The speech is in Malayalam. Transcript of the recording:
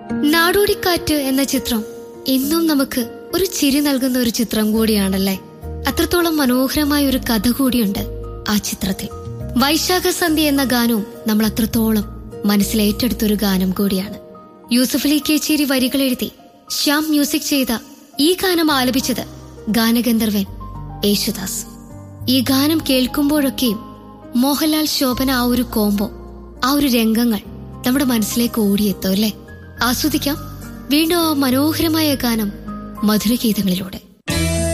നാടോടിക്കാറ്റ് എന്ന ചിത്രം ഇന്നും നമുക്ക് ഒരു ചിരി നൽകുന്ന ഒരു ചിത്രം കൂടിയാണല്ലേ അത്രത്തോളം മനോഹരമായ ഒരു കഥ കൂടിയുണ്ട് ആ ചിത്രത്തിൽ വൈശാഖ സന്ധ്യ എന്ന ഗാനവും നമ്മൾ അത്രത്തോളം മനസ്സിലേറ്റെടുത്ത ഒരു ഗാനം കൂടിയാണ് യൂസഫ് അലി കേച്ചേരി വരികൾ എഴുതി ശ്യാം മ്യൂസിക് ചെയ്ത ഈ ഗാനം ആലപിച്ചത് ഗാനഗന്ധർവൻ യേശുദാസ് ഈ ഗാനം കേൾക്കുമ്പോഴൊക്കെയും മോഹൻലാൽ ശോഭന ആ ഒരു കോംബോ ആ ഒരു രംഗങ്ങൾ നമ്മുടെ മനസ്സിലേക്ക് ഓടിയെത്തും അല്ലേ ആസ്വദിക്കാം വീണ്ടും ആ മനോഹരമായ ഗാനം മധുരഗീതങ്ങളിലൂടെ